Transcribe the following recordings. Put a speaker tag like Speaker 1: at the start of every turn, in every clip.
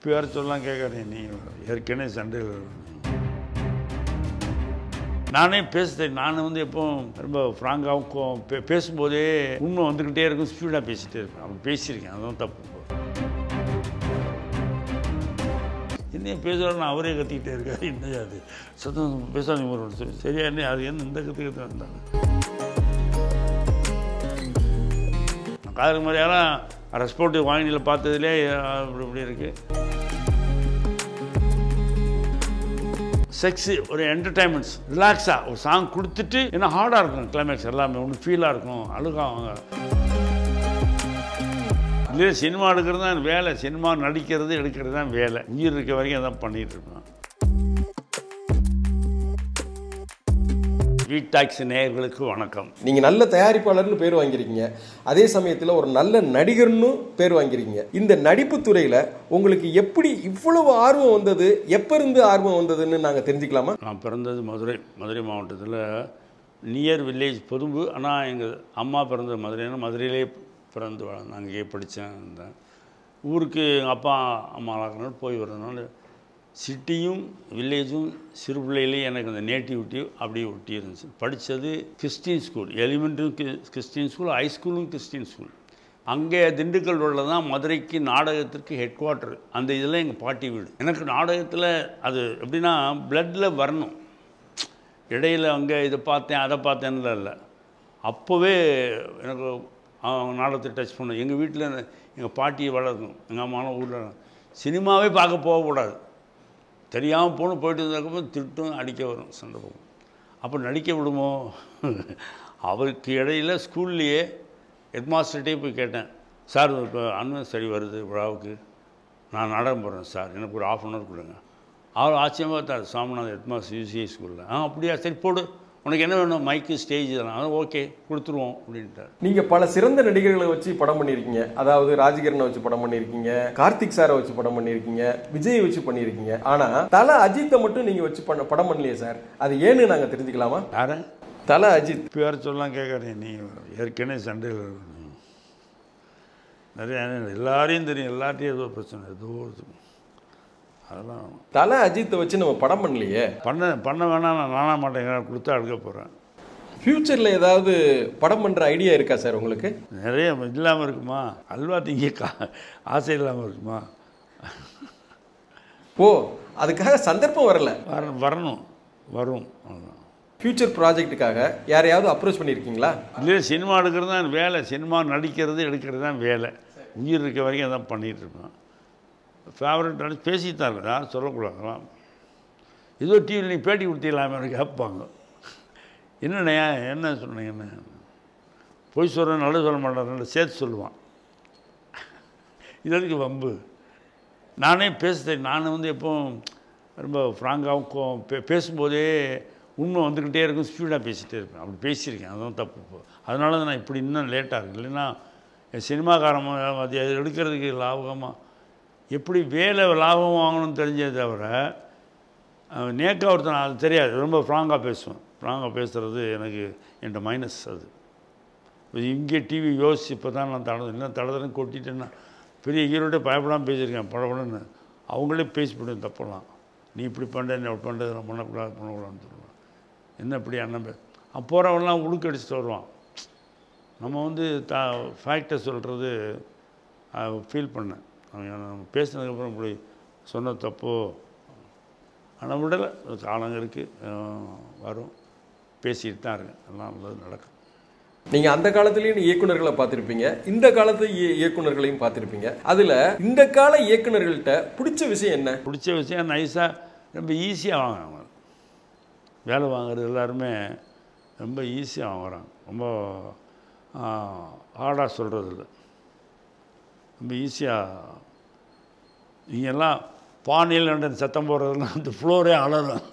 Speaker 1: பேர் சொல்லலாம் கேட்காதீங்க நீ ஏற்கனவே சண்டையில் நானே பேசுறேன் நான் வந்து எப்பவும் ரொம்ப ஃப்ராங்காகவும் பே பேசும்போதே உண்மை வந்துக்கிட்டே இருக்கும் ஸ்பீடாக பேசிகிட்டே இருப்பேன் அப்படி பேசியிருக்கேன் அதுதான் தப்பு என்ன பேசுகிறோன்னு அவரே கத்திக்கிட்டே இருக்காரு என்ன அது சத்தம் பேசாதீங்க ஒரு நிமிஷம். சரியா என்ன அது என்ன இந்த கற்றுக்கிட்டு வந்தாங்க காதல் மாதிரியெல்லாம் ரெஸ்பான்டிவ் வாங்கினியில் பார்த்ததுலே இப்படி இப்படி இருக்குது செக்ஸு ஒரு என்டர்டைன்மெண்ட்ஸ் ரிலாக்ஸாக ஒரு சாங் கொடுத்துட்டு ஏன்னா ஹார்டாக இருக்கும் கிளைமேக்ஸ் எல்லாமே ஒன்று ஃபீலாக இருக்கும் அழுகாங்க இல்லையே சினிமா எடுக்கிறது தான் வேலை சினிமா நடிக்கிறது எடுக்கிறது தான் வேலை உயிர் இருக்க வரைக்கும் அதான் பண்ணிகிட்டு இருப்பேன் வீட் டாக்ஸி நேயர்களுக்கு வணக்கம்
Speaker 2: நீங்க நல்ல தயாரிப்பாளர்னு பேர் வாங்கியிருக்கீங்க அதே சமயத்துல ஒரு நல்ல நடிகர்னு பேர் வாங்கியிருக்கீங்க இந்த நடிப்பு துறையில உங்களுக்கு எப்படி இவ்வளவு ஆர்வம் வந்தது எப்ப இருந்து ஆர்வம் வந்ததுன்னு நாங்க தெரிஞ்சுக்கலாமா
Speaker 1: நான் பிறந்தது மதுரை மதுரை மாவட்டத்தில் நியர் வில்லேஜ் பொதும்பு ஆனால் எங்கள் அம்மா பிறந்தது மதுரைன்னா மதுரையிலே பிறந்து வளர்ந்தேன் அங்கேயே படித்தேன் இருந்தேன் ஊருக்கு எங்கள் அப்பா அம்மா வளர்க்கணும் போய் வர்றதுனால சிட்டியும் வில்லேஜும் சிறு பிள்ளையிலே எனக்கு அந்த நேட்டிவிட்டி அப்படியே ஒட்டி இருந்துச்சு படித்தது கிறிஸ்டின் ஸ்கூல் எலிமெண்ட்டும் கிறிஸ்டின் ஸ்கூல் ஹை ஸ்கூலும் கிறிஸ்டின் ஸ்கூல் அங்கே திண்டுக்கல் ரோட்டில் தான் மதுரைக்கு நாடகத்திற்கு ஹெட் குவார்ட்டர் அந்த இதில் எங்கள் பாட்டி வீடு எனக்கு நாடகத்தில் அது எப்படின்னா பிளட்டில் வரணும் இடையில அங்கே இதை பார்த்தேன் அதை பார்த்தேன்ல இல்லை அப்போவே எனக்கு அவங்க நாடகத்தை டச் பண்ண எங்கள் வீட்டில் எங்கள் பாட்டியை வளர்க்கணும் எங்கள் அம்மாலாம் ஊரில் சினிமாவே பார்க்க போகக்கூடாது தெரியாமல் போகணும் போயிட்டு இருந்ததுக்கப்புறம் திட்டும் அடிக்க வரும் சண்டை போகும் அப்போ நடிக்க விடுமோ அவருக்கு இடையில ஸ்கூல்லையே ஹெட்மாஸ்டர்கிட்டே போய் கேட்டேன் சார் இப்போ அன்வன் ஸ்டடி வருது விழாவுக்கு நான் நாடகம் போடுறேன் சார் எனக்கு ஒரு ஆஃப் அன் ஹவர் கொடுங்க அவர் ஆச்சரியமாக பார்த்தார் சாமிநாதன் ஹெட்மாஸ்டர் யூசிஐ ஸ்கூலில் ஆ அப்படியா சரி போடு உனக்கு என்ன வேணும் மைக்கு ஸ்டேஜ் இதெல்லாம் அது ஓகே கொடுத்துருவோம் அப்படின்ட்டார்
Speaker 2: நீங்க பல சிறந்த நடிகர்களை வச்சு படம் பண்ணியிருக்கீங்க அதாவது ராஜகிரனை வச்சு படம் பண்ணியிருக்கீங்க கார்த்திக் சாரை வச்சு படம் பண்ணியிருக்கீங்க விஜயை வச்சு பண்ணியிருக்கீங்க ஆனா தல அஜித்தை மட்டும் நீங்க வச்சு பண்ண படம் பண்ணலையே சார் அது ஏன்னு நாங்க தெரிஞ்சுக்கலாமா
Speaker 1: யாரை
Speaker 2: தல அஜித்
Speaker 1: பேர் சொல்லலாம் கேட்காதீங்க நீ ஏற்கனவே சண்டையில் நிறைய எல்லாரையும் தெரியும் எல்லார்ட்டையும் ஏதோ பிரச்சனை ஏதோ ஒரு அதெல்லாம்
Speaker 2: தல அஜித்தை வச்சு நம்ம படம் பண்ணலையே
Speaker 1: பண்ண பண்ண வேணாம் நான் நானா மாட்டேங்கிறேன் கொடுத்தா எடுக்க போகிறேன்
Speaker 2: ஃபியூச்சர்ல ஏதாவது படம் பண்ற ஐடியா இருக்கா சார் உங்களுக்கு
Speaker 1: நிறைய இல்லாமல் இருக்குமா அல்வா திங்க கா ஆசை இல்லாமல் இருக்குமா
Speaker 2: ஓ அதுக்காக சந்தர்ப்பம் வரல
Speaker 1: வர வரணும் வரும் அவ்வளவுதான்.
Speaker 2: ஃபியூச்சர் ப்ராஜெக்ட்டுக்காக யாரையாவது அப்ரோச் பண்ணியிருக்கீங்களா
Speaker 1: இல்லையே சினிமா எடுக்கிறது தான் வேலை சினிமா நடிக்கிறது எடுக்கிறது தான் வேலை உயிர் இருக்க வரைக்கும் அதான் பண்ணிகிட்டு இருப்பேன் ஃபேவரட் நடிச்சு பேசித்தான் இல்லை யாரும் சொல்லக்கூடாதுலாம் ஏதோ டிவியில் நீ பேட்டி கொடுத்தீங்களாமே எனக்கு கேட்பாங்க என்னண்ணே என்ன சொன்னீங்க என்ன பொய் சொல்கிறேன் நல்லது சொல்ல மாட்டேன் சேர்த்து சொல்லுவான் இது எதுக்கு வம்பு நானே பேசுகிறேன் நான் வந்து எப்பவும் ரொம்ப ஃப்ராங்காகவும் பே பேசும்போதே உண்மை வந்துக்கிட்டே இருக்கும் ஸ்பீடாக பேசிகிட்டே இருப்பேன் அப்படி பேசியிருக்கேன் அதுதான் தப்பு இப்போ அதனால தான் நான் இப்படி இன்னும் லேட்டாக இருக்கு இல்லைன்னா என் சினிமாக்காரன் அது எடுக்கிறதுக்கு லாபகமாக எப்படி வேலை லாபம் வாங்கணும்னு தெரிஞ்சதே தவிர அவன் நேக்கா ஒருத்தன் அது தெரியாது ரொம்ப ஃப்ராங்காக பேசுவேன் ஃப்ராங்காக பேசுகிறது எனக்கு என்கிட்ட மைனஸ் அது இது இங்கே டிவி யோசிச்சு இப்போ தான் நான் தடவை இல்லை தடதுன்னு கொட்டிட்டேன்னா பெரிய ஹீரோட்டே பயப்படாமல் பேசியிருக்கேன் படப்படன்னு அவங்களே பேசிவிடுவேன் தப்பெல்லாம் நீ இப்படி பண்ணுற நீ அப்படி பண்ணுறது நான் பண்ணக்கூடாது பண்ணக்கூடாதுன்னு சொல்லுவேன் என்ன இப்படி அண்ணன் பே அவன் போகிறவன்லாம் உழுக்கடிச்சிட்டு வருவான் நம்ம வந்து த ஃபேக்டை சொல்கிறது ஃபீல் பண்ணேன் அவன் நம்ம பேசினதுக்கப்புறம் இப்படி சொன்ன தப்போ ஆனால் விடலை காலங்க இருக்குது வரும் பேசிட்டு தான் இருக்கேன் எல்லாம் நல்லது நடக்கும்
Speaker 2: நீங்க அந்த காலத்திலயும் இயக்குனர்களை பார்த்திருப்பீங்க இந்த காலத்து இய- இயக்குனர்களையும் பார்த்திருப்பீங்க அதுல இந்த கால இயக்குனர்கள்ட்ட பிடிச்ச விஷயம் என்ன
Speaker 1: பிடிச்ச விஷயம் நைஸாக ரொம்ப ஈஸியாக வாங்குறாங்க வேலை வாங்குறது எல்லாருமே ரொம்ப ஈஸியாக வாங்குறாங்க ரொம்ப ஹார்டாக சொல்கிறது இல்லை ரொம்ப ஈஸியாக நீங்கள்லாம் பானியில் ரெண்டு சத்தம் போடுறதுலாம் அந்த ஃப்ளோரே அலறும்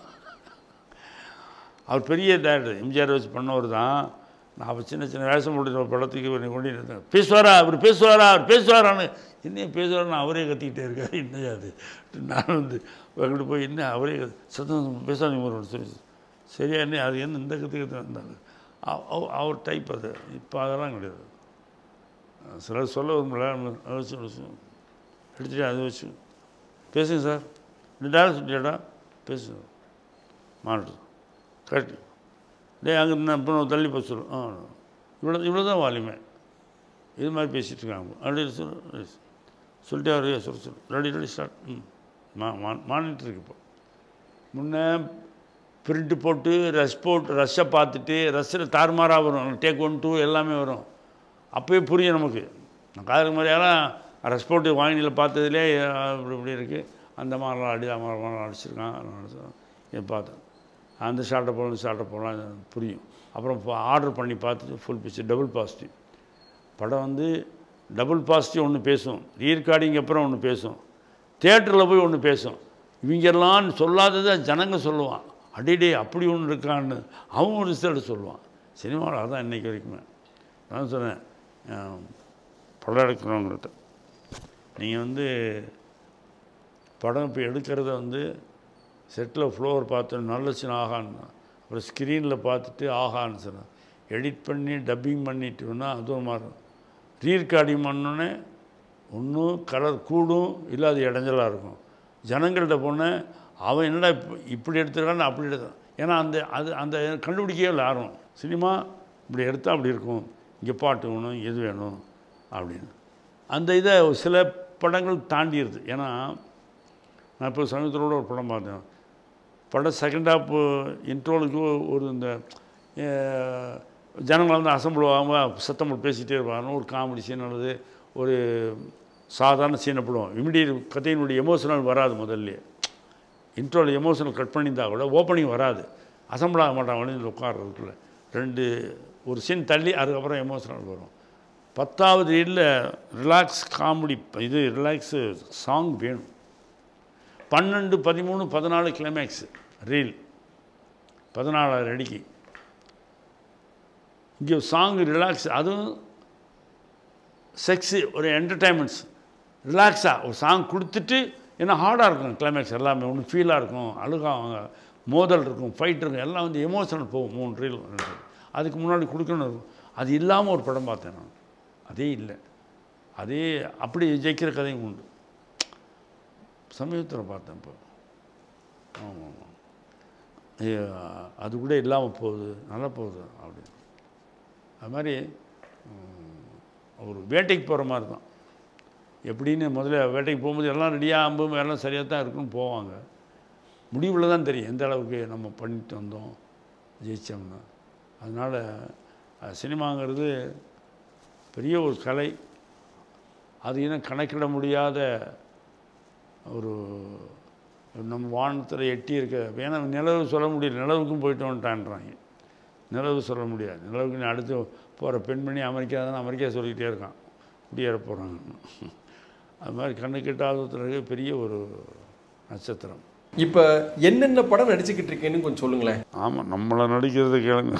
Speaker 1: அவர் பெரிய டேரக்டர் எம்ஜிஆர் வச்சு பண்ணவர் தான் நான் அப்போ சின்ன சின்ன வேஷம் போட்டு ஒரு படத்துக்கு என்னை கொண்டு இருந்தேன் பேசுவாரா அவர் பேசுவாரா அவர் பேசுவாரான்னு என்ன பேசுவாரான்னு அவரே கத்திக்கிட்டே இருக்காரு என்ன அது நான் வந்து அங்கிட்டு போய் என்ன அவரே கத்து- சத்தம் பேசாதீங்க ஒரு சொல்லி சரியா என்ன அது என்ன இந்த கற்று கற்று வந்தாங்க அவ- அவ- அவர் டைப் அது இப்போ அதெல்லாம் கிடையாது சிலர் சொல்ல விரும்பல அதை வச்சு வச்சு எடுத்துட்டு அதை வச்சு பேசுங்க சார் இந்த டேரக்ட் சொல்லியாடா பேசுங்க மாட்டு கரெக்ட் டே அங்கே நான் இப்போ தள்ளி போய் சொல்லு ஆ இவ்வளோ இவ்வளோ தான் வால்யூமே இது மாதிரி பேசிகிட்டு இருக்காங்க அப்படி சொல்லு சொல்லிட்டு அவர் சொல்ல சொல்லு ரெடி ரெடி ஸ்டார்ட் ம் மா மானிட்டு இருக்கு இப்போ முன்னே பிரிண்ட் போட்டு ரஷ் போட்டு ரஷ்ஷை பார்த்துட்டு ரஷ்ஷில் தாறுமாறாக வரும் டேக் ஒன் டூ எல்லாமே வரும் அப்போயே புரியும் நமக்கு நான் காதல் மாதிரியெல்லாம் ரஷ் போட்டு வாங்கினியில் பார்த்ததுலே அஹ், இப்படி இப்படி இருக்குது அந்த மாதிரிலாம் அடி அந்த மாதிரிலாம் அடிச்சிருக்கான் அதனால இதை பார்த்தேன் அந்த ஷார்ட்டை போகலாம் இந்த ஷார்ட்டை போகலாம் புரியும் அப்புறம் ஆர்டர் பண்ணி பார்த்துட்டு ஃபுல் பிக்சர் டபுள் பாசிட்டிவ் படம் வந்து டபுள் பாசிட்டிவ் ஒன்று பேசும் ரீர்கார்டிங் அப்புறம் ஒன்று பேசும் தேட்டரில் போய் ஒன்று பேசும் இவங்கெல்லாம் சொல்லாததை ஜனங்க சொல்லுவான் அடிடே அப்படி ஒன்று இருக்கான்னு அவன் ஒரு ரிசல்ட் சொல்லுவான் சினிமாவில் அதான் இன்றைக்கி வரைக்குமே நான் சொன்னேன் அஹ், படம் எடுக்கிறவங்கள்ட்ட நீங்கள் வந்து படம் இப்போ எடுக்கிறத வந்து செட்டில் ஃப்ளோர் பார்த்து நல்ல சீன் ஆகான்னு அப்புறம் ஸ்க்ரீனில் பார்த்துட்டு ஆகான்னு சொன்னேன் எடிட் பண்ணி டப்பிங் பண்ணிட்டோன்னா அது ஒரு மாதிரி ரீர்கார்டிங் பண்ணோன்னே ஒன்றும் கலர் கூடும் இல்லை அது இடைஞ்சலாக இருக்கும் ஜனங்கள்கிட்ட போனேன் அவன் என்னடா இப்ப இப்படி எடுத்துருக்கான்னு அப்படி எடுத்தான் ஏன்னா அந்த அது அந்த கண்டுபிடிக்கவே இல்லை யாரும் சினிமா இப்படி எடுத்தால் அப்படி இருக்கும் இங்கே பாட்டு வேணும் எது வேணும் அப்படின்னு அந்த இதை சில படங்கள் தாண்டிடுது ஏன்னா நான் இப்போ சமீபத்தோட ஒரு படம் பார்த்தேன் படம் செகண்ட் ஹாப் இன்ட்ரோலுக்கு ஒரு இந்த அஹ், ஜனங்களை வந்து அசம்பிள் ஆகாமல் சத்தம் போட்டு பேசிகிட்டே இருப்பாங்க ஒரு காமெடி சீன் அல்லது ஒரு சாதாரண சீனை போடுவோம் இமிடியட் கதையினுடைய எமோஷனல் வராது முதல்ல இன்ட்ரோவில் எமோஷனல் கட் பண்ணியிருந்தா கூட ஓப்பனிங் வராது அசம்பிள் ஆக மாட்டான் வழியில் உட்கார்றதுக்குள்ள ரெண்டு ஒரு சீன் தள்ளி அதுக்கப்புறம் எமோஷனல் வரும் பத்தாவது ரீலில் ரிலாக்ஸ் காமெடி இது ரிலாக்ஸு சாங் வேணும் பன்னெண்டு பதிமூணு பதினாலு கிளைமேக்ஸ் ரீல் பதினாலாயிரம் அடிக்கு இங்கே சாங் ரிலாக்ஸ் அதுவும் செக்ஸு ஒரு என்டர்டைன்மெண்ட்ஸ் ரிலாக்ஸாக ஒரு சாங் கொடுத்துட்டு ஏன்னா ஹார்டாக இருக்கும் கிளைமேக்ஸ் எல்லாமே ஒன்று ஃபீலாக இருக்கும் அழுகாங்க மோதல் இருக்கும் ஃபைட் இருக்கும் எல்லாம் வந்து எமோஷனல் போகும் மூணு ரீல் அதுக்கு முன்னாடி கொடுக்கணும் இருக்கும் அது இல்லாமல் ஒரு படம் பார்த்தேன் நான் அதே இல்லை அதே அப்படி ஜெயிக்கிற கதையும் உண்டு சமீபத்தில் பார்த்தேன் இப்போ ஆமாம் ஆமாம் ஐயோ, அது கூட இல்லாமல் போகுது நல்லா போகுது அப்படின்னு அது மாதிரி ம், ஒரு வேட்டைக்கு போகிற மாதிரி தான் எப்படின்னு முதல்ல வேட்டைக்கு போகும்போது எல்லாம் ரெடியாக அம்பும் எல்லாம் சரியாக தான் இருக்குன்னு போவாங்க முடிவில் தான் தெரியும் எந்த அளவுக்கு நம்ம பண்ணிட்டு வந்தோம் ஜெயித்தோம்னா அதனால் அஹ், சினிமாங்கிறது பெரிய ஒரு கலை அது இன்னும் கணக்கிட முடியாத ஒரு நம்ம வானத்தில் எட்டி இருக்க ஏன்னா நிலவு சொல்ல முடியல நிலவுக்கும் போயிட்டு வந்துட்டான்றாங்க நிலவு சொல்ல முடியாது நிலவுக்கு நீ அடுத்து போகிற பெண்மணி அமெரிக்கா தான் அமெரிக்கா சொல்லிக்கிட்டே இருக்கான் குடியேற போகிறாங்க அது மாதிரி கண்ணு கெட்டாதத்தில் இருக்க பெரிய ஒரு நட்சத்திரம்
Speaker 2: இப்போ என்னென்ன படம் நடிச்சுக்கிட்டு இருக்கேன்னு கொஞ்சம் சொல்லுங்களேன்
Speaker 1: ஆமாம் நம்மளை நடிக்கிறது கேளுங்க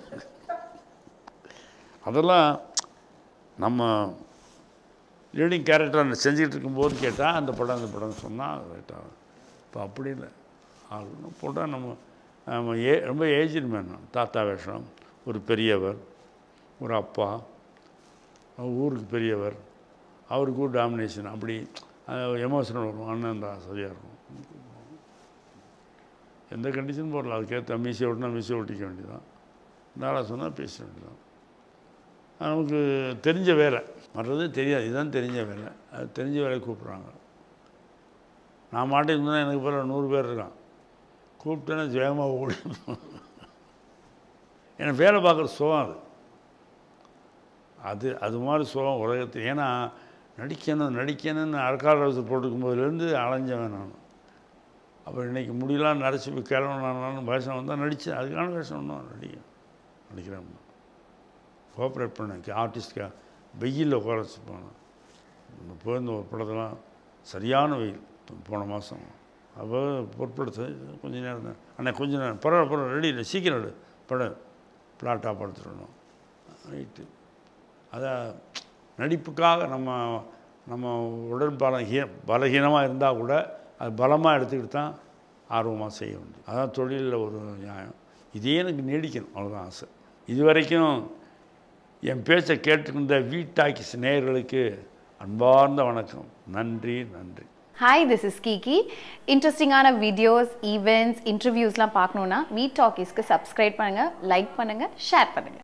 Speaker 1: அதெல்லாம் நம்ம லீடிங் கேரக்டர் செஞ்சுக்கிட்டு இருக்கும்போது கேட்டால் அந்த படம் அந்த படம் சொன்னால் ரைட்டாக இப்போ அப்படி இல்லை ஆகணும் போட்டால் நம்ம நம்ம ஏ ரொம்ப ஏஜ்டு மேன் தாத்தா வேஷம் ஒரு பெரியவர் ஒரு அப்பா ஊருக்கு பெரியவர் அவருக்கு ஒரு டாமினேஷன் அப்படி எமோஷனல் வரும் அண்ணன் தான் சரியாக இருக்கும் எந்த கண்டிஷன் போடல அதுக்கேற்ற மீசை ஓட்டினா மீசை ஓட்டிக்க வேண்டியதான் நாளாக சொன்னால் பேச வேண்டியதான் அது நமக்கு தெரிஞ்ச வேலை மற்றது தெரியாது இதுதான் தெரிஞ்ச வேலை அது தெரிஞ்ச வேலையை கூப்பிட்றாங்க நான் மாட்டேன் இருந்தால் எனக்கு பிற நூறு பேர் இருக்கான் கூப்பிட்டேன்னா வேகமாக ஓடி எனக்கு வேலை பார்க்குற சுகம் அது அது அது மாதிரி சுகம் உலகத்தில் ஏன்னா நடிக்கணும் நடிக்கணும்னு அரக்கால் ரவுசு போட்டுக்கும் போதுலேருந்து அலைஞ்சவன் நான் அப்புறம் இன்றைக்கி முடியலாம் நடிச்சு போய் கிளம்பணும் வேஷம் வந்தால் நடித்தேன் அதுக்கான வேஷம் ஒன்றும் நடிக்க நடிக்கிறேன் கோஆப்ரேட் பண்ணேன் ஆர்டிஸ்ட்கா வெயிலில் உட்கார வச்சு போனேன் இந்த போயிருந்த ஒரு படத்தெல்லாம் சரியான வெயில் போன மாதம் அப்போ பொருட்படுத்த கொஞ்ச நேரம் தான் அண்ணா கொஞ்ச நேரம் பரவாயில்ல பரவாயில்ல ரெடி இல்லை சீக்கிரம் எடு படம் பிளாட்டாக படுத்துடணும் ரைட்டு அதான் நடிப்புக்காக நம்ம நம்ம உடல் பலகீ பலகீனமாக இருந்தால் கூட அது பலமாக எடுத்துக்கிட்டு தான் ஆர்வமாக செய்ய வேண்டியது அதான் தொழிலில் ஒரு நியாயம் இதே எனக்கு நீடிக்கணும் அவ்வளோதான் ஆசை இது வரைக்கும் என் பேச்சை கேட்டுக்கின்ற வீட்டாக்கி நேயர்களுக்கு அன்பார்ந்த வணக்கம் நன்றி நன்றி
Speaker 3: ஹாய் திஸ் இஸ் கீகி இன்ட்ரெஸ்டிங்கான வீடியோஸ் ஈவெண்ட்ஸ் இன்டர்வியூஸ்லாம் பார்க்கணுன்னா வீ டாக்கீஸ்க்கு சப்ஸ்கிரைப் பண்ணுங்கள் லைக் பண்ணுங்கள் ஷேர் பண்ணுங்கள்